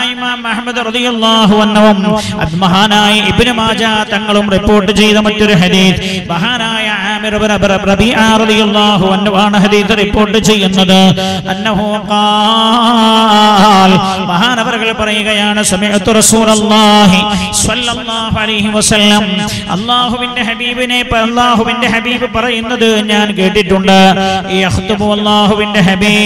മഹാനായ ഇമാം അഹ്മദ് റളിയല്ലാഹു അൻഹുവും അത് മഹാനായ ഇബ്നു മാജ തങ്ങളും റിപ്പോർട്ട് ചെയ്ത മറ്റൊരു ഹദീസ് മഹാനായ ആമിർ ഇബ്നു റബ- റബീഅ റളിയല്ലാഹു അൻഹു ആണ് ഹദീസ് റിപ്പോർട്ട് ചെയ്യുന്നത് അന്നഹു ഖാൽ മഹാനവറുകൾ പറയുകയാണ് സമയത്തു റസൂലുള്ളാഹി സ്വല്ലല്ലാഹു അലൈഹി വസല്ലം അല്ലാഹുവിന്റെ ഹബീബിനെ പ- അല്ലാഹുവിന്റെ ഹബീബ് പറയുന്നത് ഞാൻ കേട്ടിട്ടുണ്ട് യഖ്തുബു അല്ലാഹുവിന്റെ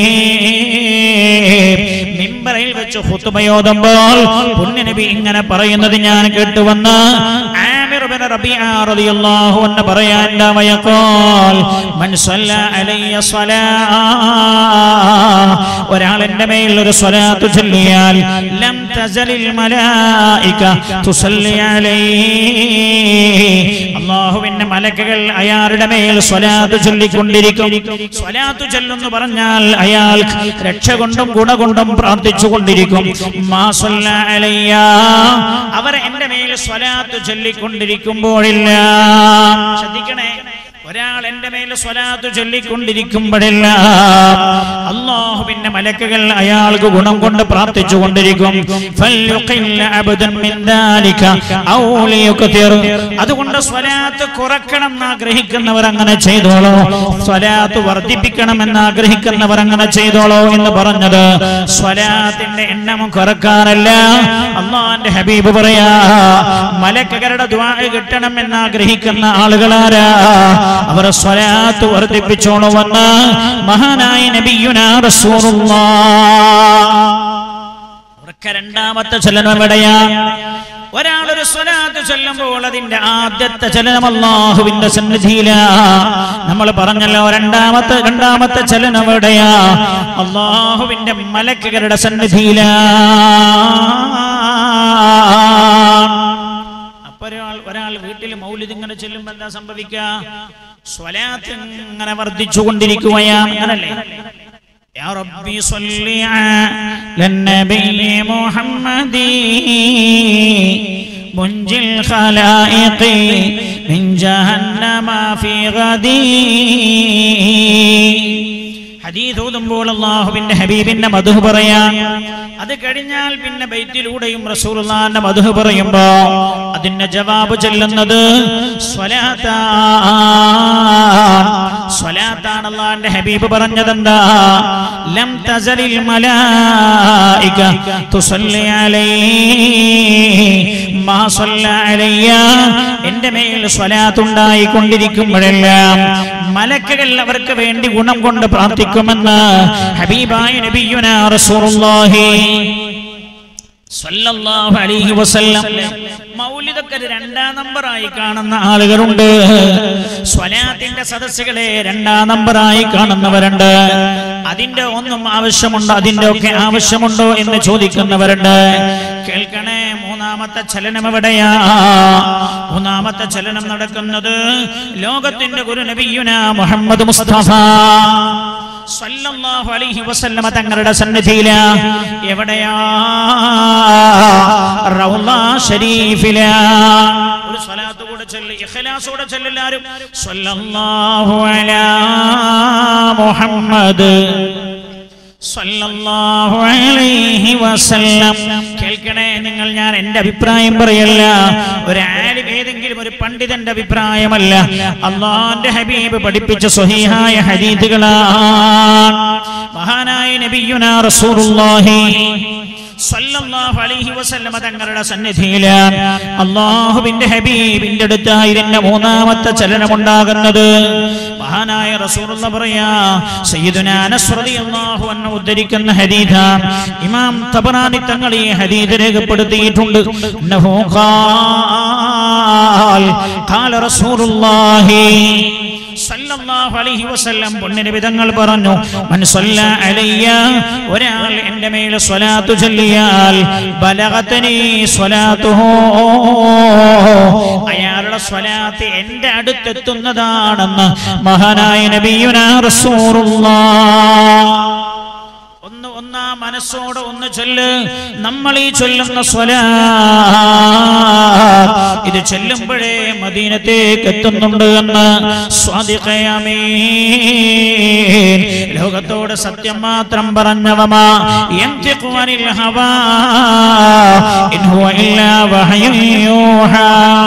ഹബീബ് മിമ്പറിൽ വെച്ച് ഖുത്ബയോതുമ്പോൾ പുണ്യനബി ഇങ്ങനെ പറയുന്നത് ഞാൻ കേട്ടുവന്ന് ആമിർ ബിൻ റബീഅ റളിയല്ലാഹു അൻഹു പറയാൻ വയഖാൽ മൻ സല്ല അലയ്യ സ്വലാ ഒരാൾ എന്റെ മേൽ ഒരു സ്വലാത്ത് ചൊല്ലിയാൽ ലം തസലിൽ മലായിക തുസല്ലി അലൈഹി അല്ലാഹുവിന്റെ മലക്കുകൾ അയാളുടെ മേൽ സ്വലാത്ത് ചൊല്ലിക്കൊണ്ടിരിക്കും സ്വലാത്ത് ചൊല്ലുന്നു പറഞ്ഞാൽ അയാൾ രക്ഷ കൊണ്ടും ഗുണ കൊണ്ടും പ്രാർത്ഥിച്ചു കൊണ്ടിരിക്കും മാ സ്വല്ല അലയ്യ അവർ എന്റെ മേൽ സ്വലാത്ത് ചൊല്ലിക്കൊണ്ടിരിക്കുമ്പോഴില്ല ശ്രദ്ധിക്കണേ ഒരാൾ എന്റെ മേൽ സ്വലാത്ത് ചൊല്ലിക്കൊണ്ടിരിക്കുമ്പോഴില്ല അള്ളാഹുവിന്റെ മലക്കുകൾ അയാൾക്ക് ഗുണം കൊണ്ട് പ്രാർത്ഥിച്ചു കൊണ്ടിരിക്കും ഫല്യുഖില്ല അബ്ദൻ മിൻ ദാലിക ഔ ലിയുക്തിർ. അതുകൊണ്ട് സ്വലാത്ത് കുറക്കണം എന്ന് ആഗ്രഹിക്കുന്നവർ അങ്ങനെ ചെയ്തോളൂ സ്വലാത്ത് വർദ്ധിപ്പിക്കണം എന്ന് ആഗ്രഹിക്കുന്നവർ അങ്ങനെ ചെയ്തോളൂ എന്ന് പറഞ്ഞത് സ്വലാത്തിന്റെ എണ്ണം കുറക്കാനല്ല അള്ളാന്റെ ഹബീബ് പറയാ മലക്കുകളുടെ ദ്വാ കിട്ടണം എന്ന് ആഗ്രഹിക്കുന്ന ആളുകളാരാ അവർ സ്വലാത്ത് വർദ്ധിപ്പിച്ചോളുമെന്ന് മഹാനായ നബിയുനാ റസൂലുള്ളാഹ് അവർക്ക് രണ്ടാമത്തെ ചലനം എവിടെയാ ഒരാൾ ഒരു സ്വലാത്ത് ചൊല്ലുമ്പോൾ അതിന്റെ ആദ്യത്തെ ചലനം അള്ളാഹുവിന്റെ സന്നിധിയില നമ്മൾ പറഞ്ഞല്ലോ രണ്ടാമത്തെ രണ്ടാമത്തെ ചലനം എവിടെയാ അള്ളാഹുവിന്റെ മലക്കുകളുടെ സന്നിധിയില അപ്പൊ ഒരാൾ ഒരാൾ വീട്ടിൽ മൗലിദ് ഇങ്ങനെ ചെല്ലുമ്പോ എന്താ സംഭവിക്കുക സ്വലാത്ത് ഇങ്ങനെ വർദ്ധിച്ചു കൊണ്ടിരിക്കുകയാണ് അങ്ങനല്ലേ يا ربي صل على النبي محمد منجي الخلائق من جهنم في غدي ഹദീസ് ഓതുമ്പോൾ അള്ളാഹുവിന്റെ ഹബീബിന്റെ മധു പറയാം അത് കഴിഞ്ഞാൽ പിന്നെ ബൈത്തിലൂടെയും റസൂലുള്ളാന്റെ മധു പറയുമ്പോ അതിന്റെ ജവാബ് ചെല്ലുന്നത് സ്വലാത്താണ് അള്ളാന്റെ ഹബീബ് പറഞ്ഞതെന്താ ലം തസലിൽ മലായിക തുസല്ലി അലൈഹി മാ സല്ല അലയ്യ എന്റെ മേൽ സ്വലാത്ത് ഉണ്ടായിക്കൊണ്ടിരിക്കുമ്പോഴെല്ലാം മലക്കുകൾ അവർക്ക് വേണ്ടി ഗുണം കൊണ്ട് പ്രാർത്ഥിക്കുമെന്ന് ഹബീബായ നബിയുന റസൂലുള്ളാഹി സല്ലല്ലാഹു അലൈഹി വസല്ലം മൗലിദൊക്കെ ഒരു രണ്ടാം നമ്പറായി കാണുന്ന ആളുകളുണ്ട് സ്വലാത്തിന്റെ സദസ്സുകളെ രണ്ടാം നമ്പറായി കാണുന്നവരുണ്ട് അതിന്റെ ഒന്നും ആവശ്യമുണ്ടോ അതിന്റെ ഒക്കെ ആവശ്യമുണ്ടോ എന്ന് ചോദിക്കുന്നവരുണ്ട് കേൾക്കണേ മൂന്നാമത്തെ ചലനം എവിടെയാ മൂന്നാമത്തെ ചലനം നടക്കുന്നത് ലോകത്തിന്റെ ഗുരു നബിയുന മുഹമ്മദ് മുസ്തഫ സല്ലല്ലാഹു അലൈഹി വസല്ലമ തങ്ങളുടെ സന്നിധിയില എവിടെയാ റൗള ഷരീഫില ഒരു സ്വലാത്ത് കൂടെ ചൊല്ലി ഇഖ്ലാസോടെ ചൊല്ലെല്ലാരും സല്ലല്ലാഹു അലാ മുഹമ്മദ് സല്ലല്ലാഹു അലൈഹി വസല്ലം കേൾക്കണേ നിങ്ങൾ ഞാൻ എന്റെ അഭിപ്രായം പറയല്ല ഒരു ആലിം ഏതെങ്കിലും ഒരു പണ്ഡിതന്റെ അഭിപ്രായമല്ല അള്ളാന്റെ ഹബീബ് പഠിപ്പിച്ച സ്വഹീഹായ ഹദീദുകളാണ് മഹാനായ നബിയുനാ റസൂലുള്ളാഹി സല്ലല്ലാഹു അലൈഹി വസല്ലമ തങ്ങളുടെ സന്നിധിയില് അള്ളാഹുവിന്റെ ഹബീബിന്റെ അടുത്തായി ഇതിന്റെ മൂന്നാമത്തെ ചലനമുണ്ടാകുന്നത് മഹാനായ റസൂലുള്ള പറയാ സയ്യിദുനാ അനസ് റളിയല്ലാഹു അൻഹു ഉദ്ധരിക്കുന്ന ഹദീഥ ഇമാം തബറാനി തങ്ങൾ ഈ ഹദീദ് രേഖപ്പെടുത്തിയിട്ടുണ്ട് ഇന്നഹു ഖാൽ ഖാല റസൂലുള്ളാഹി സല്ലല്ലാഹു അലൈഹി വസല്ലം പൊന്നിന് തങ്ങൾ പറഞ്ഞു മൻ സല്ല അലയ്യ ഒരാൾ എൻ്റെ മേൽ സ്വലാത്തു ചൊല്ലിയാൽ ബലഗതനി സ്വലാത്തുഹു അയാളുടെ സ്വലാത്ത് എൻ്റെ അടുത്തെത്തുന്നതാണെന്ന് മഹാനായ നബിയുനാ റസൂലുള്ളാഹ് ഒന്ന് ഒന്നാം മനസ്സോടെ ഒന്ന് ചൊല്ല് നമ്മൾ ഈ ചൊല്ലുന്ന സ്വലാ ഇത് ചൊല്ലുമ്പോഴേ മദീനത്തേക്ക് എത്തുന്നുണ്ട് എന്ന് സ്വാദിഖയാമേ ലോകത്തോട് സത്യം മാത്രം പറഞ്ഞവമാ യംതിഖു അനിൽ ഹവാ ഇൻ ഹുവ ഇല്ലാ വഹയും യൂഹാ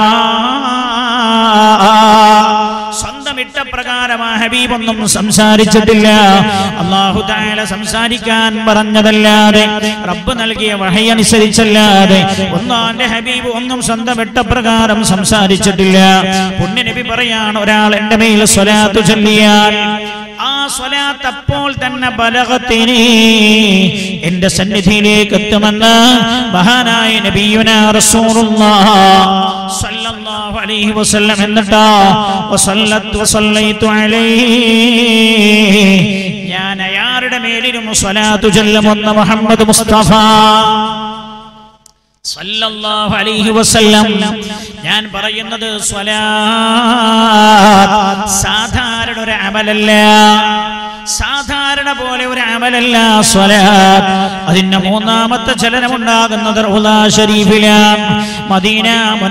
സ്വന്തം ഇഷ്ടപ്രകാരം ആ ഹബീബൊന്നും സംസാരിച്ചിട്ടില്ല അള്ളാഹു താല സംസാരിക്കാൻ പറഞ്ഞതല്ലാതെ റബ്ബ് നൽകിയ വഹയനുസരിച്ചല്ലാതെ ഒന്നാന്റെ ഹബീബ് ഒന്നും സ്വന്തം ഇഷ്ടപ്രകാരം സംസാരിച്ചിട്ടില്ല പുണ്യനബി പറയാണ് ഒരാൾ എന്റെ മേൽ സ്വലാത്തു ചൊല്ലിയാൽ ആ സ്വലാത്ത് അപ്പോൾ തന്നെ ബലകത്തിന് എന്റെ സന്നിധിയിലേക്ക് എത്തുമെന്ന് മഹാനായ നബിയുന റസൂലുള്ളാഹ് സല്ലല്ലാഹു അലൈഹി വസല്ലം എന്നിട്ടാ വസല്ലത്തു വസല്ലൈതു അലൈഹി ഞാൻ അയാളുടെ മേലിലും സ്വലാത്തു ചൊല്ലുമെന്ന് മുഹമ്മദ് മുസ്തഫ സല്ലല്ലാഹു അലൈഹി വസല്ലം ഞാൻ പറയുന്നത് സ്വലാത്ത് സാധാരണ ഒരു അമലല്ല സാധാരണ പോലെ ഒരു അമലല്ല സ്വലാത്ത് അതിന്റെ മൂന്നാമത്തെ ചലനമുണ്ടാകുന്നത് റൗലാ ഷരീഫിലാണ് മദീന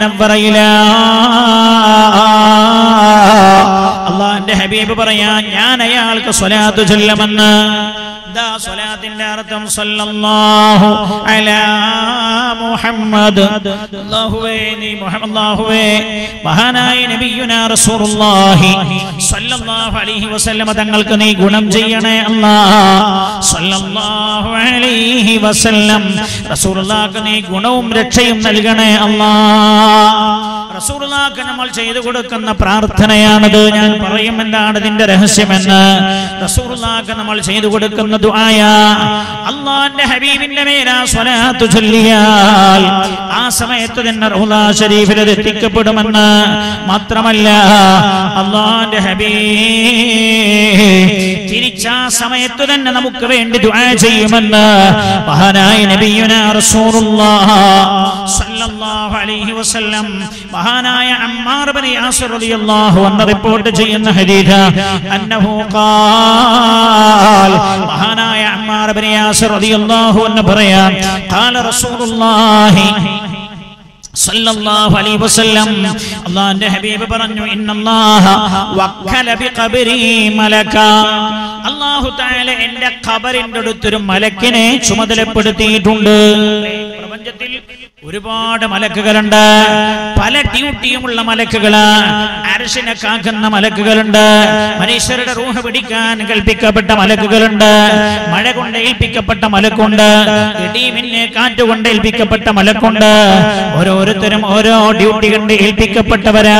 മുനവ്വറയിലാണ് അള്ളാന്റെ ഹബീബ് പറയാൻ ഞാൻ അയാൾക്ക് സ്വലാത്ത് ചൊല്ലുമെന്ന് ദാ സ്വലാത്തിന്റെ അർത്ഥം സല്ലല്ലാഹു അലാ മുഹമ്മദ് അല്ലാഹുവേ നീ മുഹമ്മദ് അല്ലാഹുവേ മഹാനായ നബിയുനാ റസൂലുള്ളാഹി സല്ലല്ലാഹു അലൈഹി വസല്ലമ തങ്ങൾക്ക് നീ ഗുണം ചെയ്യണേ അല്ലാഹ് സല്ലല്ലാഹു അലൈഹി വസല്ലം റസൂലുള്ളാഹിക്ക് നീ ഗുണവും രക്ഷയും നൽകണേ അല്ലാഹ് റസൂലുള്ളാഹിക്ക് നമ്മൾ ചെയ്തു കൊടുക്കുന്ന പ്രാർത്ഥനയാണത് ഞാൻ പറയും എന്താണ് ഇതിന്റെ രഹസ്യമെന്ന് റസൂലുള്ളാഹിക്ക് നമ്മൾ ചെയ്തു കൊടുക്കുന്ന ദുആയ അള്ളാന്റെ ഹബീബിന്റെ മേലാ സ്വലാത്തു ചൊല്ലിയാൽ ആ സമയത്ത് തന്നെ റൗലാ ഷരീഫിൽ അത് എത്തിക്കപ്പെടുമെന്ന് മാത്രമല്ല അള്ളാന്റെ ഹബീബ് തിരിച്ചാ സമയത്ത് തന്നെ നമുക്ക് വേണ്ടി ദുആ ചെയ്യുമെന്ന് മഹാനായ നബിയുന റസൂലുള്ളാഹ് സല്ലല്ലാഹു അലൈഹി വസല്ലം മഹാനായ അമ്മാർ ഇബ്നു യാസിർ റളിയല്ലാഹു അൻഹു റിപ്പോർട്ട് ചെയ്യുന്ന ഹദീസ് അന്നഹു ഖാൽ മഹാനായ അമ്മാർ ഇബ്നു യാസിർ റളിയല്ലാഹു അൻഹു പറയാം ഖാല റസൂലുള്ളാഹി സല്ലല്ലാഹു അലൈഹി വസല്ലം അല്ലാഹുവിന്റെ ഹബീബ് പറഞ്ഞു ഇന്നല്ലാഹ വക്കല ബിഖബരി മലക അല്ലാഹു തആല എൻ്റെ ഖബറിന്റെ അടുത്തൊരു മലക്കിനെ ചുമതലപ്പെടുത്തിയിട്ടുണ്ട് പ്രപഞ്ചത്തിൽ ഒരുപാട് മലക്കുകളുണ്ട് പല ഡ്യൂട്ടിയുമുള്ള മലക്കുകള് അരശിനെ കാക്കുന്ന മലക്കുകളുണ്ട് മനുഷ്യരുടെ റൂഹ പിടിക്കാൻ കൽപ്പിക്കപ്പെട്ട മലക്കുകളുണ്ട് മഴ കൊണ്ട് ഏൽപ്പിക്കപ്പെട്ട മലക്കുണ്ട് ഇടിമിന്നെ കാറ്റ് കൊണ്ട് ഏൽപ്പിക്കപ്പെട്ട മലക്കുണ്ട് ഓരോരുത്തരും ഓരോ ഡ്യൂട്ടി കണ്ട് ഏൽപ്പിക്കപ്പെട്ടവരാ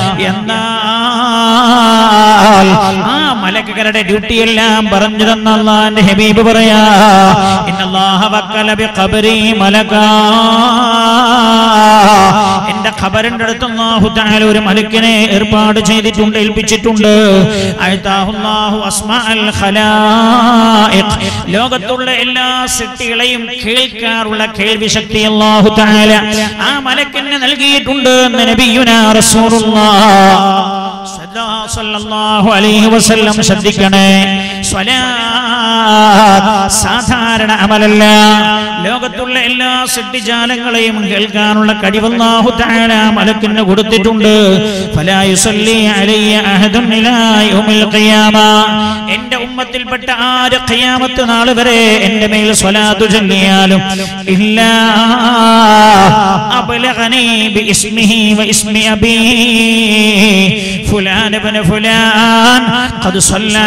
എന്നാൽ ആ മലക്കുകളുടെ ഡ്യൂട്ടി എല്ലാം പറഞ്ഞു തന്ന അള്ളാന്റെ ഹബീബ് പറയാ ഇന്നല്ലാഹ വക്കല ബിഖബരി മലകാ എന്റെ ഖബറിന്റെ അടുത്ത് അല്ലാഹു തആല ഒരു മലക്കിനെ ഏർപ്പാട് ചെയ്തിട്ടുണ്ട് ഏൽപ്പിച്ചിട്ടുണ്ട് അഅതാഹുല്ലാഹു അസ്മാഅൽ ഖലായിഖ് ലോകത്തുള്ള എല്ലാ സൃഷ്ടികളെയും കേൾക്കാറുള്ള കേൾവി ശക്തി അല്ലാഹു തആല ആ മലക്കിന് നൽകിയിട്ടുണ്ട് എന്ന് നബിയുനാ റസൂലുള്ളാഹ് സല്ലല്ലാഹു അലൈഹി വസല്ലം ശ്രദ്ധിക്കണേ സ്വലാത്ത് സാധാരണ അമലല്ല ലോകത്തുള്ള എല്ലാ സൃഷ്ടിജാലങ്ങളെയും കേൾക്കാനുള്ള കഴിവല്ലാഹു തആല മലക്കിന് കൊടുത്തിട്ടുണ്ട് ഫലാ യുസല്ലി അലയ്യ അഹദുൻ ഇലാ യൗമിൽ ഖിയാമ എന്റെ ഉമ്മത്തിൽപ്പെട്ട ആര് ഖിയാമത്ത് നാൾ വരെ എന്റെ മേൽ സ്വലാത്തു ചൊല്ലിയാലും ഇല്ല അബ്ലഗനി ബിസ്മിഹി വഇസ്മി അബീ ഫുലാൻ ഇബ്നു ഫുലാൻ ഖദ് സല്ല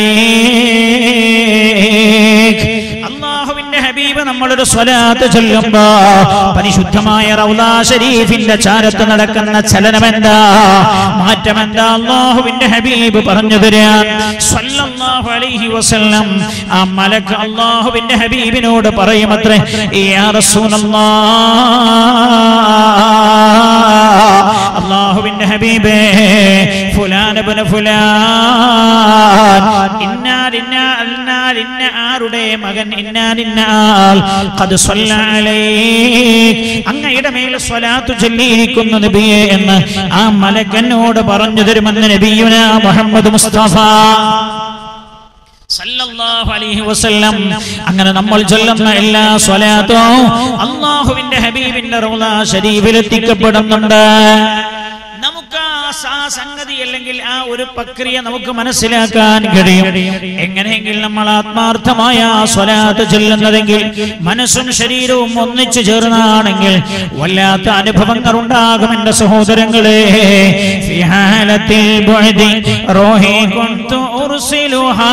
അലൈക് അള്ളാഹുവിന്റെ ഹബീബ് നമ്മളൊരു സ്വലാത്ത് ചൊല്ലുമ്പോ പരിശുദ്ധമായ റൗലാ ഷരീഫിന്റെ ചാരത്ത് നടക്കുന്ന ചലനമെന്താ മാറ്റമെന്താ അള്ളാഹുവിന്റെ ഹബീബ് പറഞ്ഞു തരാൻ സ്വല്ലല്ലാഹു അലൈഹി വസല്ലം ആ മലക്ക് അള്ളാഹുവിന്റെ ഹബീബിനോട് പറയുമത്രേ യാ റസൂലല്ലാഹ് അള്ളാഹുവിന്റെ ഹബീബേ ഫുലാൻ ഇബ്നു ഫുലാൻ ഇന്നാൽ ഇന്നാൽ ഇന്നാൽ ഇന്ന ആരുടെ മകൻ ഇന്നാൽ ഇന്നാൾ ഖദ് സ്വല്ല അലൈക് അങ്ങയുടെ മേൽ സ്വലാത്തു ചൊല്ലിയിരിക്കുന്നു നബിയെ എന്ന് ആ മലക്കനോട് പറഞ്ഞു തരുമെന്ന് നബിയുന മുഹമ്മദ് മുസ്തഫ സല്ലല്ലാഹു അലൈഹി വസല്ലം അങ്ങനെ നമ്മൾ ചൊല്ലുന്ന എല്ലാ സ്വലാത്തും അള്ളാഹുവിന്റെ ഹബീബിന്റെ റൗള ശരീഫിൽ എത്തിക്കപ്പെടുന്നുണ്ട് നമുക്ക് ആ സ- ആ സംഗതി അല്ലെങ്കിൽ ആ ഒരു പ്രക്രിയ നമുക്ക് മനസ്സിലാക്കാൻ കഴിയും എങ്ങനെയെങ്കിൽ നമ്മൾ ആത്മാർത്ഥമായ ആ സ്വലാത്ത് ചൊല്ലുന്നതെങ്കിൽ മനസ്സും ശരീരവും ഒന്നിച്ചു ചേർന്നാണെങ്കിൽ വല്ലാത്ത അനുഭവങ്ങൾ ഉണ്ടാകും എന്റെ സഹോദരങ്ങളെ في حالة البعد روحي كنت أرسلها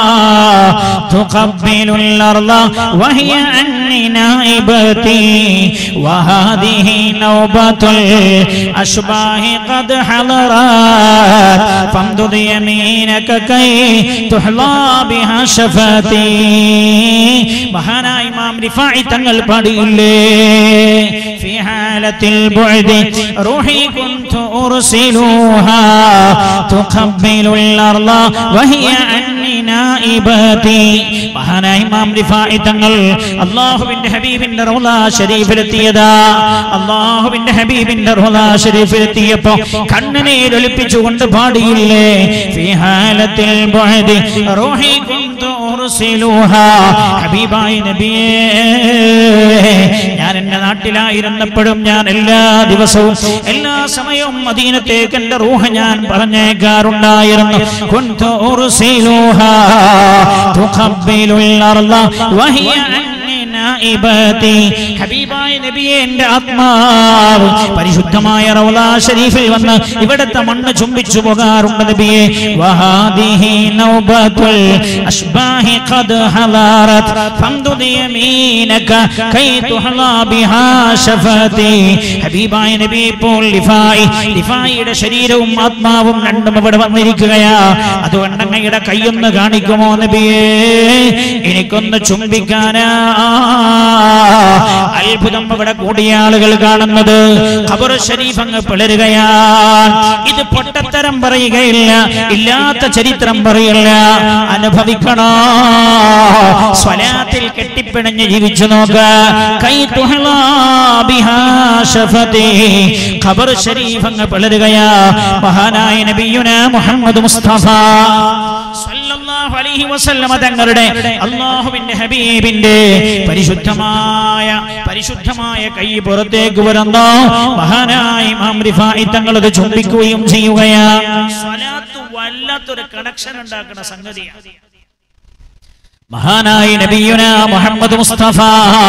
تقبل الأرض وهي عني نائبتي وهذه نوبة الأشباه قد حضرت فامدد يمينك كي تحظى بها شفتي മഹാനായ ഇമാം റിഫായി തങ്ങൾ പാടിയില്ലേ في حالة البعد روحي كنت أرسلها تقبل الأرض وهي عني نائبتي മഹാനായ ഇമാം റിഫായി തങ്ങൾ അള്ളാഹുവിന്റെ ഹബീബിന്റെ റൗള ശരീഫിലെത്തിയതാ അള്ളാഹുവിന്റെ ഹബീബിന്റെ റൗള ശരീഫിലെത്തിയപ്പോ കണ്ണുനീരൊലിപ്പിച്ചുകൊണ്ട് പാടിയില്ലേ في حالة البعد روحي كنت أرسلها ഹബീബായ നബിയേ ഞാൻ എന്റെ നാട്ടിലായിരുന്നപ്പോഴും ഞാൻ എല്ലാ ദിവസവും എല്ലാ സമയവും മദീനത്തേക്ക് എന്റെ റൂഹ ഞാൻ പറഞ്ഞേക്കാറുണ്ടായിരുന്നു കുന്തു ഉർസിലുഹാ തുഖബ്ബിലുൽ അർള വഹിയ അന്നി നായിബതി ഹബീബായ നബിയെ എന്റെ ആത്മാവ് പരിശുദ്ധമായ റൗള ഷരീഫിൽ വന്ന് ഇവിടുത്തെ മണ്ണ് ചുംബിച്ചു പോകാറുണ്ട് നബിയെ വഹാദിഹി നൗബത്തുൽ അഷ്ബാഹി ഖദ് ഹളറത് ഫംദുദ് യമീനക കൈ തുഹളാ ബിഹാ ശഫതി ഹബീബായ നബി ഇപ്പോൾ ലിഫായി ലിഫായിയുടെ ശരീരവും ആത്മാവും രണ്ടും ഇവിടെ വന്നിരിക്കുകയാ അതുകൊണ്ട് അങ്ങയുടെ കൈയൊന്ന് കാണിക്കുമോ നബിയേ എനിക്കൊന്ന് ചുംബിക്കാനാ അത്ഭുതം ഇവിടെ കൂടിയ ആളുകൾ കാണുന്നത് ഖബർ ഷരീഫ് അങ്ങ് പിളരുകയാണ് ഇത് പൊട്ടത്തരം പറയുകയില്ല ഇല്ലാത്ത ചരിത്രം പറയില്ല അനുഭവിക്കണോ സ്വലാത്തിൽ കെട്ടിപ്പിണഞ്ഞ് ജീവിച്ചു നോക്ക കൈ തുഹളാ ബിഹാ ശഫതി ഖബർ ഷരീഫ് അങ്ങ് പിളരുകയാ മഹാനായ നബിയുന മുഹമ്മദ് മുസ്തഫ സല്ലല്ലാഹു അലൈഹി വസല്ലമ തങ്ങളുടെ അള്ളാഹുവിന്റെ ഹബീബിന്റെ പരിശുദ്ധമായ പരിശുദ്ധമായ കൈ പുറത്തേക്ക് വരുന്ന മഹാനായ ഇമാം റിഫായി തങ്ങൾ അത് ചുംബിക്കുകയും ചെയ്യുകയാണ് സ്വലാത്ത് വല്ലാത്തൊരു കണക്ഷൻ ഉണ്ടാക്കുന്ന സംഗതിയാണ് മഹാനായ നബിയുന മുഹമ്മദ് മുസ്തഫ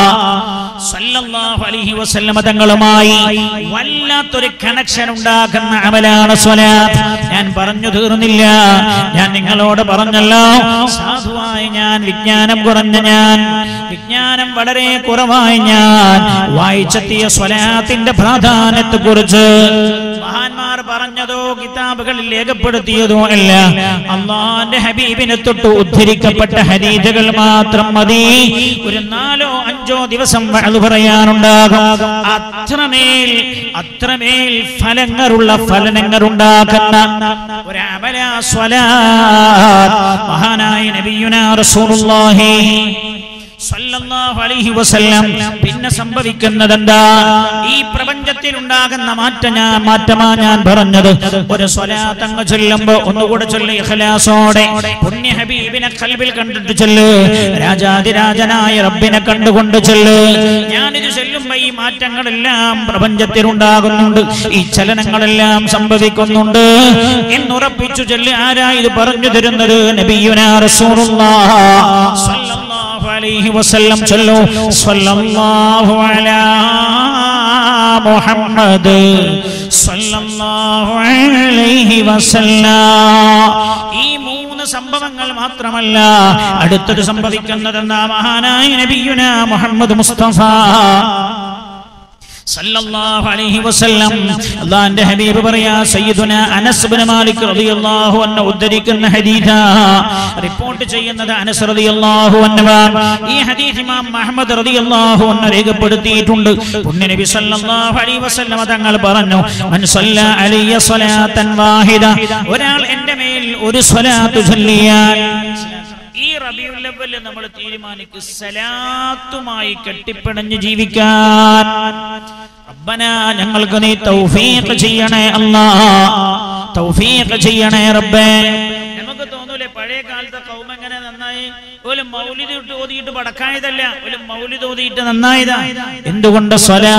സല്ലല്ലാഹു അലൈഹി വസല്ലമ തങ്ങളുമായി വല്ലാത്തൊരു കണക്ഷൻ ഉണ്ടാക്കുന്ന അമലാണ് സ്വലാത്ത് ഞാൻ പറഞ്ഞു തീർന്നില്ല ഞാൻ നിങ്ങളോട് പറഞ്ഞല്ലോ സാധുവായ ഞാൻ വിജ്ഞാനം കുറഞ്ഞ ഞാൻ വിജ്ഞാനം വളരെ കുറവായ ഞാൻ വായിച്ചെത്തിയ സ്വലാത്തിന്റെ പ്രാധാന്യത്തെ കുറിച്ച് മഹാന്മാർ പറഞ്ഞതോ കിതാബുകളിൽ രേഖപ്പെടുത്തിയതോ അല്ല അള്ളാന്റെ ഹബീബിനെ തൊട്ട് ഉദ്ധരിക്കപ്പെട്ട ഹദീജകൾ മാത്രം മതി ഒരു നാലോ അഞ്ചോ ദിവസം അത് പറയാനുണ്ടാകും അത്രമേൽ അത്രമേൽ ഫലങ്ങളുള്ള ഫലനങ്ങൾ ഉണ്ടാക്കുന്ന ഒരു അമല സ്വലാത്ത് മഹാനായ നബിയുന റസൂലുള്ളാഹി സല്ലല്ലാഹു അലൈഹി വസല്ലം പിന്നെ സംഭവിക്കുന്നത് എന്താ ഈ പ്രപഞ്ചത്തിൽ ഉണ്ടാകുന്ന മാറ്റം ഞാൻ മാറ്റമാ ഞാൻ പറഞ്ഞത് ഒരു സ്വലാത്ത് അങ്ങ് ചൊല്ലുമ്പോ ഒന്നുകൂടെ ചൊല്ലി ഇഖ്ലാസോടെ പുണ്യ ഹബീബിനെ കൽബിൽ കണ്ടിട്ട് ചൊല്ല് രാജാതിരാജനായ റബ്ബിനെ കണ്ടുകൊണ്ട് ചൊല്ല് ഞാനിത് ചൊല്ലുമ്പോ ഈ മാറ്റങ്ങളെല്ലാം പ്രപഞ്ചത്തിൽ ഉണ്ടാകുന്നുണ്ട് ഈ ചലനങ്ങളെല്ലാം സംഭവിക്കുന്നുണ്ട് എന്നുറപ്പിച്ചു ചൊല്ല് ആരാ ഇത് പറഞ്ഞു തരുന്നത് നബിയുനാ റസൂലുള്ളാഹ് സ്വല്ലല്ലാഹു عليه وسلم صلوا صلى الله على محمد صلى الله عليه وسلم ഈ മൂന്ന് സംഭവങ്ങൾ മാത്രമല്ല അടുത്തത് സംഭവിക്കുന്നതെന്ന മഹാനായ നബിയുന മുഹമ്മദ് മുസ്തഫ സല്ലല്ലാഹു അലൈഹി വസല്ലം അല്ലാഹുവിന്റെ ഹബീബ് പറയാ സയ്യിദുന അനസ് ഇബ്നു മാലിക് റളിയല്ലാഹു അൻഹു ഉദ്ധരിക്കുന്ന ഹദീഥ റിപ്പോർട്ട് ചെയ്യുന്നത് അനസ് റളിയല്ലാഹു അൻഹു ഈ ഹദീസ് ഇമാം മുഹമ്മദ് റളിയല്ലാഹു അൻഹു രേഖപ്പെടുത്തിയിട്ടുണ്ട് പുണ്യ നബി സല്ലല്ലാഹു അലൈഹി വസല്ലം തങ്ങൾ പറഞ്ഞു മൻ സല്ല അലയ്യ സ്വലാത്തൻ വാഹിദ ഒരാൾ എൻ്റെ മേൽ ഒരു സ്വലാത്ത് ചൊല്ലിയാൽ ഈ റബിയുൽ അവ്വലിൽ നമ്മൾ തീരുമാനിക്കും സലാത്തുമായി കെട്ടിപ്പിണഞ്ഞ് ജീവിക്കാൻ റബ്ബന ഞങ്ങൾക്ക് നീ തൗഫീഖ് ചെയ്യണേ അല്ലാ തൗഫീഖ് ചെയ്യണേ റബ്ബേ നമുക്ക് തോന്നൂലേ പഴയ കാലത്തെ കൗമ എങ്ങനെ നന്നായി ഒരു മൗലിദ് ഇട്ട് ഓതിയിട്ട് പടക്കായതല്ല ഒരു മൗലിദ് ഓതിയിട്ട് നന്നായതാ എന്തുകൊണ്ട് സ്വലാ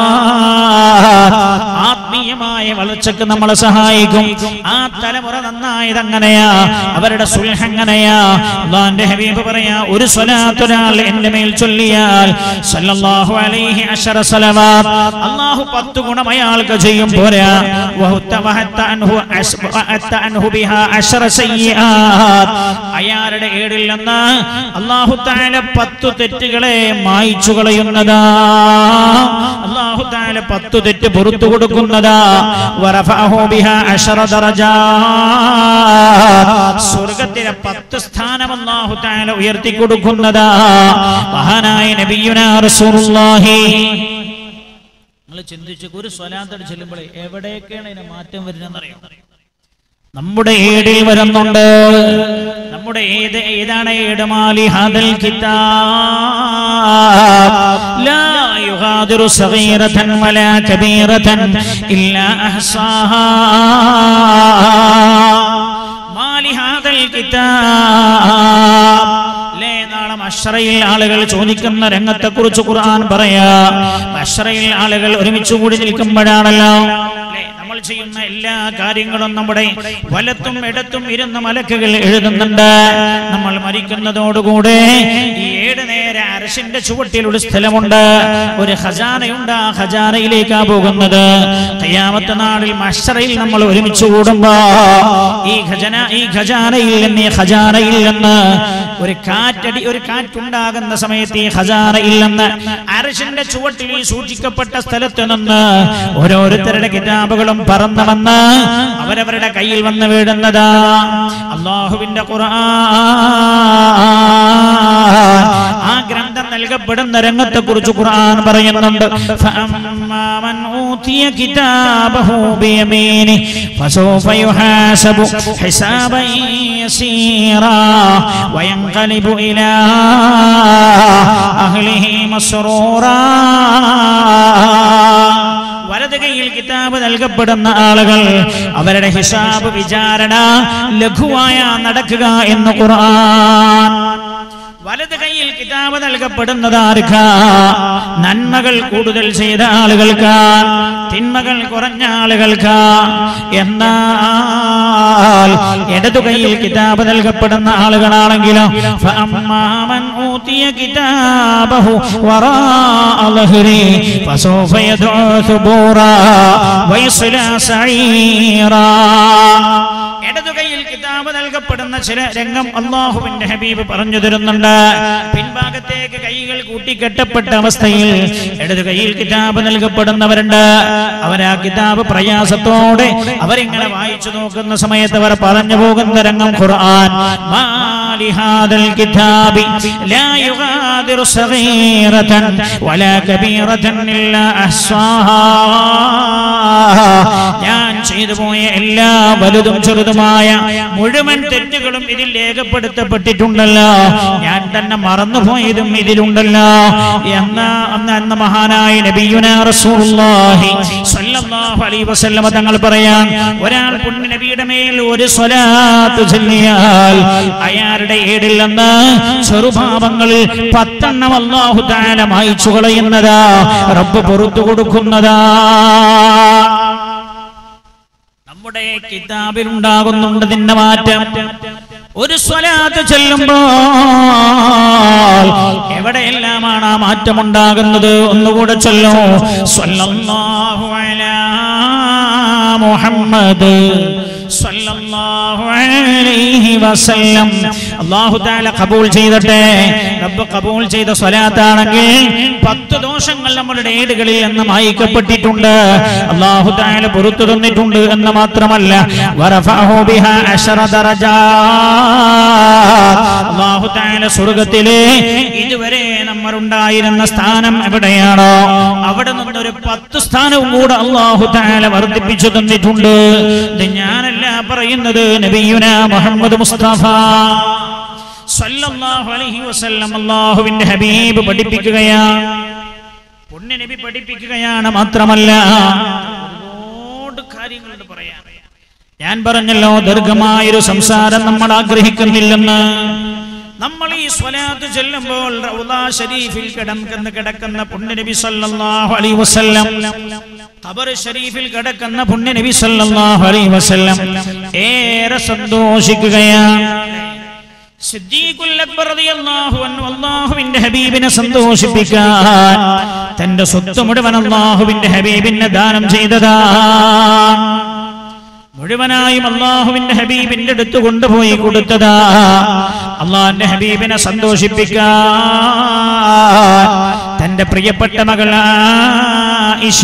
ആത്മീയമായ വളർച്ചക്ക് നമ്മളെ സഹായിക്കും ആ തലമുറ നന്നായത് അങ്ങനെയാ അവരുടെ സുൽഹ് അങ്ങനെയാ അള്ളാന്റെ ഹബീബ് പറയാ ഒരു സ്വലാത്ത് ഒരാൾ എന്റെ മേൽ ചൊല്ലിയാൽ സല്ലല്ലാഹു അലൈഹി അശറ സലവാത്ത് അള്ളാഹു പത്ത് ഗുണം അയാൾക്ക് ചെയ്യും പോരാ വഹുത്ത വഹത്ത അൻഹു അസ്- വഹത്ത അൻഹു ബിഹാ അശറ സയ്യിആത്ത്. അയാളുടെ ഏടിൽ നിന്ന് അള്ളാഹു താല പത്തു തെറ്റുകളെ മായിച്ചു കളയുന്നതാ അള്ളാഹു താല പത്തു തെറ്റ് പുറത്തു കൊടുക്കുന്നതാ വറഫഅഹു ബിഹാ അശറ ദറജാത്ത്. സ്വർഗത്തിലെ പത്ത് സ്ഥാനം അള്ളാഹു താല ഉയർത്തി കൊടുക്കുന്നതാ മഹാനായ നബിയുനാ റസൂലുള്ളാഹി നിങ്ങൾ ചിന്തിച്ചു ഒരു സ്വലാത്തട് ചെല്ലുമ്പോൾ എവിടെയൊക്കെയാണ് ഇതിന് മാറ്റം വരുന്നതെന്നറിയോ നമ്മുടെ ഏടിൽ വരുന്നുണ്ട് നമ്മുടെ ഏത് ഏതാണ് ഏട് മാലി ഹദൽ കിതാബ് ലാ യുഗാദിറു സഗീറതൻ വലാ കബീറതൻ ഇല്ലാ അഹ്സാഹാ മാലി ഹദൽ കിതാബ് ലേ നാളെ മഷറയിൽ ആളുകൾ ചോദിക്കുന്ന രംഗത്തെ കുറിച്ച് ഖുർആൻ പറയാ മഷറയിൽ ആളുകൾ ഒരുമിച്ച് കൂടി നിൽക്കുമ്പോഴാണല്ലോ ലേ, നമ്മൾ ചെയ്യുന്ന എല്ലാ കാര്യങ്ങളും നമ്മുടെ വലത്തും ഇടത്തും ഇരുന്ന മലക്കുകൾ എഴുതുന്നുണ്ട് നമ്മൾ മരിക്കുന്നതോടുകൂടെ ഈ ഏഴ് നേരെ അരശിന്റെ ചുവട്ടിൽ ഒരു സ്ഥലമുണ്ട് ഒരു ഖജാനയുണ്ട് ആ ഖജാനയിലേക്കാ പോകുന്നത് കയ്യാമത്തെ നാളിൽ മഷറയിൽ നമ്മൾ ഒരുമിച്ച് കൂടുമ്പോ ഈ ഖജന ഈ ഖജാനയിൽ നിന്ന് ഈ ഖജാനയിൽ നിന്ന് ഒരു കാറ്റടി ഒരു കാറ്റുണ്ടാകുന്ന സമയത്ത് ഈ ഖജാനയിൽ നിന്ന് അരശിന്റെ ചുവട്ടിൽ ഈ സൂക്ഷിക്കപ്പെട്ട സ്ഥലത്ത് നിന്ന് ഓരോരുത്തരുടെ കിതാബുകളും പറന്നു വന്ന് അവരവരുടെ കയ്യിൽ വന്ന് വീഴുന്നതാ അള്ളാഹുവിന്റെ ഖുർആൻ ആ ഗ്രന്ഥം നൽകപ്പെടുന്ന രംഗത്തെ കുറിച്ച് ഖുർആൻ പറയുന്നുണ്ട് فأما من أوتي كتابه بيمينه فسوف يحاسب حسابا يسيرا وينقلب إلى أهله مسرورا വലത് കൈയിൽ കിതാബ് നൽകപ്പെടുന്ന ആളുകൾ അവരുടെ ഹിസാബ് വിചാരണ ലഘുവായ നടക്കുക എന്ന് ഖുർആൻ വലത് കൈയിൽ കിതാബ് നൽകപ്പെടുന്നത് ആർക്ക നന്മകൾ കൂടുതൽ ചെയ്ത ആളുകൾക്ക് തിന്മകൾ കുറഞ്ഞ ആളുകൾക്ക് എന്നാൽ ഇടതു കൈയിൽ കിതാബ് നൽകപ്പെടുന്ന ആളുകളാണെങ്കിലോ فأما من أوتي كتابه وراء ظهره فسوف يدعو ثبورا ويصلى سعيرا ഇടതു കൈയിൽ കിതാബ് നൽകപ്പെടുന്ന ചില രംഗം അള്ളാഹുവിന്റെ ഹബീബ് പറഞ്ഞു തരുന്നുണ്ട് പിൻഭാഗത്തേക്ക് കൈകൾ കൂട്ടിക്കെട്ടപ്പെട്ട അവസ്ഥയിൽ ഇടതു കൈയിൽ കിതാബ് നൽകപ്പെടുന്നവരുണ്ട് അവർ ആ കിതാബ് പ്രയാസത്തോടെ അവരിങ്ങനെ വായിച്ചു നോക്കുന്ന സമയത്ത് അവർ പറഞ്ഞു പോകുന്ന രംഗം ഖുർആൻ മാലി ഹാദൽ കിതാബി ലാ യുഗാദിറു സഗീറതൻ വലാ കബീറതൻ ഇല്ലാ അഹ്സാഹാ ഞാൻ ചെയ്തു പോയ എല്ലാ വലുതും ചെറുതുമായ മുഴുവൻ തെറ്റുകളും ഇതിൽ രേഖപ്പെടുത്തപ്പെട്ടിട്ടുണ്ടല്ലോ ഞാൻ തന്നെ മറന്നുപോയതും ഇതിലുണ്ടല്ലോ എന്ന അന്ന് അന്ന് മഹാനായ നബിയുന റസൂലുള്ളാഹി സ്വല്ലല്ലാഹു അലൈഹി വസല്ലമ തങ്ങൾ പറയാൻ ഒരാൾ പുണ്യ നബിയുടെ മേൽ ഒരു സ്വലാത്ത് ചൊല്ലിയാൽ അയാളുടെ ഏടിൽ നിന്ന് ചെറുപാപങ്ങളിൽ പത്തെണ്ണം അല്ലാഹു തആല മായ്ച്ചു കളയുന്നതാ റബ്ബ് പുറത്തു കൊടുക്കുന്നതാ നമ്മുടെ കിതാബിൽ ഉണ്ടാകുന്നുണ്ട് ഇതിന്റെ മാറ്റം ഒരു സ്വലാത്ത് ചെല്ലുമ്പോൾ എവിടെയെല്ലാമാണ് ആ മാറ്റം ഉണ്ടാകുന്നത് ഒന്നുകൂടെ ചൊല്ലോ സ്വല്ലല്ലാഹു അലാ മുഹമ്മദ് സ്വല്ലല്ലാഹു അലൈഹി വസല്ലം അല്ലാഹു തആല കബൂൽ ചെയ്തട്ടെ റബ്ബ് കബൂൽ ചെയ്ത സ്വലാത്താണെങ്കിൽ പത്ത് ദോഷങ്ങൾ നമ്മുടെ ഏടുകളിൽ നിന്ന് മായിക്കപ്പെട്ടിട്ടുണ്ട് അല്ലാഹു തആല പുറത്തു തന്നിട്ടുണ്ട് എന്ന് മാത്രമല്ല വറഫഅഹു ബിഹാ അശറ ദറജാത്ത് അല്ലാഹു തആല സ്വർഗ്ഗത്തിലെ ഇതുവരെ നമ്മൾ ഉണ്ടായിരുന്ന സ്ഥാനം എവിടെയാണോ അവിടെ നിന്നൊരു പത്ത് സ്ഥാനവും കൂടെ അല്ലാഹു തആല വർദ്ധിപ്പിച്ചു തന്നിട്ടുണ്ട് ഇത് ഞാനല്ല പറയുന്നത് നബിയുന മുഹമ്മദ് മുസ്തഫ സല്ലല്ലാഹു അലൈഹി വസല്ലം അല്ലാഹുവിന്റെ ഹബീബ് പഠിപ്പിക്കുകയാണ് പുണ്യ നബി പഠിപ്പിക്കുകയാണ് മാത്രമല്ല ഒരുപാട് കാര്യങ്ങളുണ്ട് പറയാൻ ഞാൻ പറഞ്ഞല്ലോ ദീർഘമായൊരു സംസാരം നമ്മൾ ആഗ്രഹിക്കുന്നില്ലെന്ന് നമ്മൾ ഈ സ്വലാത്ത് ചെല്ലുമ്പോൾ റൗദ ഷരീഫിൽ കിടക്കുന്ന കിടക്കുന്ന പുണ്യനബി സല്ലല്ലാഹു അലൈഹി വസല്ലം ഖബർ ഷരീഫിൽ കിടക്കുന്ന പുണ്യനബി സല്ലല്ലാഹു അലൈഹി വസല്ലം ഏറെ സന്തോഷിക്കുകയാണ് സിദ്ദീഖുൽ അക്ബർ റളിയല്ലാഹു അൻഹു അല്ലാഹുവിന്റെ ഹബീബിനെ സന്തോഷിപ്പിക്കാൻ തന്റെ സ്വത്ത് മുഴുവൻ അല്ലാഹുവിന്റെ ഹബീബിന് ദാനം ചെയ്തതാ മുഴുവനായും അള്ളാഹുവിന്റെ ഹബീബിന്റെ അടുത്ത് കൊണ്ടുപോയി കൊടുത്തതാ അള്ളാഹിന്റെ ഹബീബിനെ സന്തോഷിപ്പിക്കാൻ തന്റെ പ്രിയപ്പെട്ട മകൾ ആയിഷ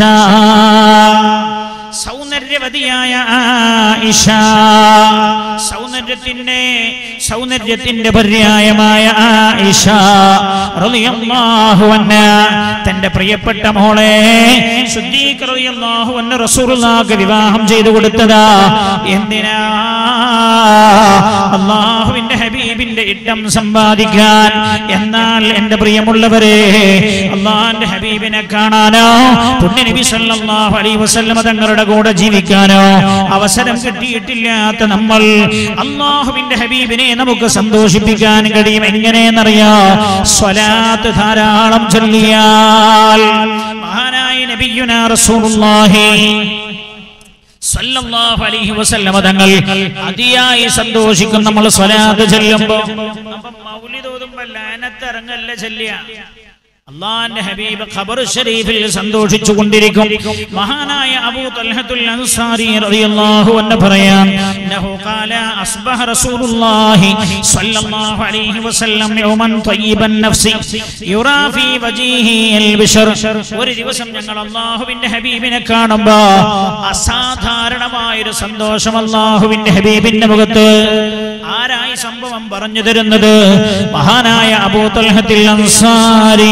സൗന്ദര്യവതിയായ ആയിഷ സൗന്ദര്യത്തിന്റെ സൗന്ദര്യത്തിന്റെ പര്യായമായ ആയിഷ റളിയല്ലാഹു അൻഹ തന്റെ പ്രിയപ്പെട്ട മോളെ സിദ്ദീഖ് റളിയല്ലാഹു അൻഹു റസൂലുള്ളാഹിക്ക് വിവാഹം ചെയ്തു കൊടുത്തതാ എന്തിനാ അള്ളാഹുവിന്റെ ഹബീബിന്റെ ഇഷ്ടം സമ്പാദിക്കാൻ എന്നാൽ എന്റെ പ്രിയമുള്ളവരെ അള്ളാഹിന്റെ ഹബീബിനെ കാണാനോ പുണ്യനബി സല്ലല്ലാഹു അലൈഹി വസല്ലമ തങ്ങളുടെ കൂടെ ജീവിക്കാനോ അവസരം കിട്ടിയിട്ടില്ലാത്ത നമ്മൾ അള്ളാഹുവിന്റെ ഹബീബിനെ നമുക്ക് സന്തോഷിപ്പിക്കാൻ കഴിയും എങ്ങനെയെന്നറിയാ സ്വലാത്ത് ധാരാളം ചൊല്ലിയാൽ മഹാനായ നബിയുനാ റസൂലുള്ളാഹി സല്ലല്ലാഹു അലൈഹി വസല്ലമ തങ്ങൾ അതിയായി സന്തോഷിക്കും നമ്മൾ സ്വലാത്ത് ചെല്ലുമ്പോൾ അപ്പം മൗലിദ് ഓതുമ്പോൾ ലാനത്ത് ഇറങ്ങല്ല ചെല്ലിയ അള്ളാന്റെ ഹബീബ് ഖബർ ഷരീഫിൽ സന്തോഷിച്ചു കൊണ്ടിരിക്കും മഹാനായ അബൂ തൽഹത്തുൽ അൻസാരി റളിയല്ലാഹു അൻഹു പറയാം ഇന്നഹു ഖാല അസ്ബഹ റസൂലുള്ളാഹി സ്വല്ലല്ലാഹു അലൈഹി വസല്ലം യൗമൻ തയ്യിബൻ നഫ്സി യുറാ ഫീ വജീഹി അൽ ബിശർ ഒരു ദിവസം ഞങ്ങൾ അള്ളാഹുവിന്റെ ഹബീബിനെ കാണുമ്പോൾ അസാധാരണമായ ഒരു സന്തോഷം അള്ളാഹുവിന്റെ ഹബീബിന്റെ മുഖത്ത് ആരായി സംഭവം പറഞ്ഞു തരുന്നത് മഹാനായ അബൂ തൽഹത്തിൽ അൻസാരി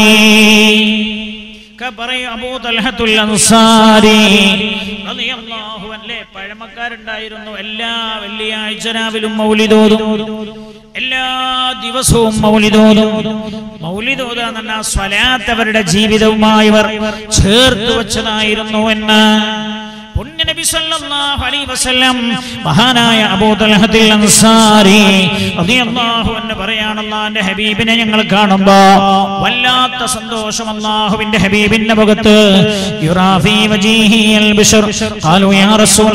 ഒക്കെ പറയും അബൂ തൽഹത്തുൽ അൻസാരി റളിയല്ലാഹു അൻഹു പഴമക്കാരുണ്ടായിരുന്നു എല്ലാ വെള്ളിയാഴ്ച രാവിലും മൗലിദോതും എല്ലാ ദിവസവും മൗലിദോതും മൗലിദോത എന്ന് പറഞ്ഞാൽ സ്വലാത്ത് അവരുടെ ജീവിതവുമായി അവർ ചേർത്ത് വെച്ചതായിരുന്നു എന്ന് പുണ്യനബി സല്ലല്ലാഹു അലൈഹി വസല്ലം മഹാനായ അബൂ തൽഹത്തിൽ അൻസാരി റളിയല്ലാഹു അൻഹു പറയാണ് അല്ലാഹുവിന്റെ ഹബീബിനെ ഞങ്ങൾ കാണുമ്പോൾ വല്ലാത്ത സന്തോഷം അല്ലാഹുവിന്റെ ഹബീബിന്റെ മുഖത്ത് യുറാഫി വജീഹി അൽ ബിശർ ഖാലു യാ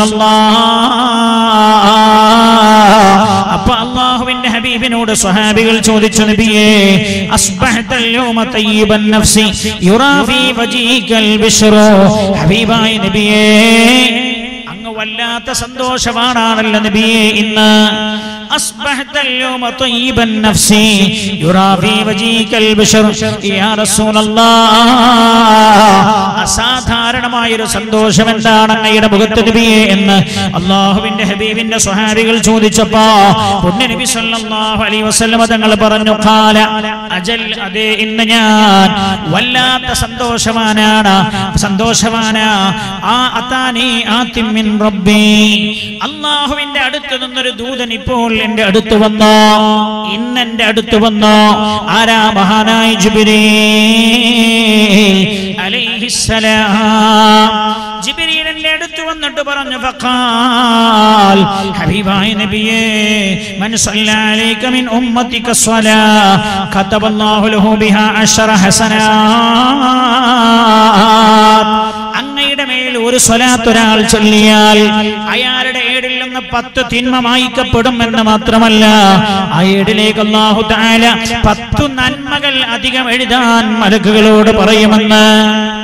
റസൂലല്ലാഹ് അപ്പൊ അള്ളാഹുവിന്റെ ഹബീബിനോട് സ്വഹാബികൾ ചോദിച്ചു നബിയേ അസ്ബഹ്തൽ യൗമ തയ്യിബൻ നഫ്സി യുറാ ഫീ വജീകൽ ബിശ്റു ഹബീബായ നബിയേ അങ്ങ് വല്ലാത്ത സന്തോഷമാണല്ലോ നബിയേ ഇന്ന് അസ്ബഹ്തൽ യൗമ തയ്യിബൻ നഫ്സി യുറാ ഫീ വജീകൽ ബിശ്ർ യാ റസൂലല്ലാഹ് അസാധാരണമായ ഒരു സന്തോഷം എന്താണ് അങ്ങയുടെ മുഖത്ത് നബിയെ എന്ന് അള്ളാഹുവിന്റെ ഹബീബിന്റെ സ്വഹാബികൾ ചോദിച്ചപ്പോ പുണ്യനബി സല്ലല്ലാഹു അലൈഹി വസല്ലമ തങ്ങൾ പറഞ്ഞു ഖാല അജൽ അതെ ഇന്ന് ഞാൻ വല്ലാത്ത സന്തോഷവാനാണ് സന്തോഷവാനാ ആ അതാനി ആത്തിം മിൻ റബ്ബി അള്ളാഹുവിന്റെ അടുത്ത് നിന്നൊരു ദൂതൻ ഇപ്പോൾ എന്റെ അടുത്ത് വന്നോ ഇന്ന് എന്റെ അടുത്ത് വന്നോ ആരാ മഹാനായ ജിബ്രീൽ അലൈഹിസ്സലാം ജിബ്രീൽ എന്റെ അടുത്ത് വന്നിട്ട് പറഞ്ഞു ഫഖാൽ ഹബീബായ നബിയേ മൻ സല്ല അലൈക മിൻ ഉമ്മതിക സ്വലാ കതബല്ലാഹു ലഹു ബിഹാ അശറ ഹസനാത്ത് അങ്ങയുടെ മേൽ ഒരു സ്വലാത്ത് ഒരാൾ ചൊല്ലിയാൽ അയാളുടെ ഏടിൽ നിന്ന് പത്ത് തിന്മ മായിക്കപ്പെടും എന്ന് മാത്രമല്ല ആ ഏടിലേക്ക് അല്ലാഹു തആല പത്തു നന്മകൾ അധികം എഴുതാൻ മലക്കുകളോട് പറയുമെന്ന്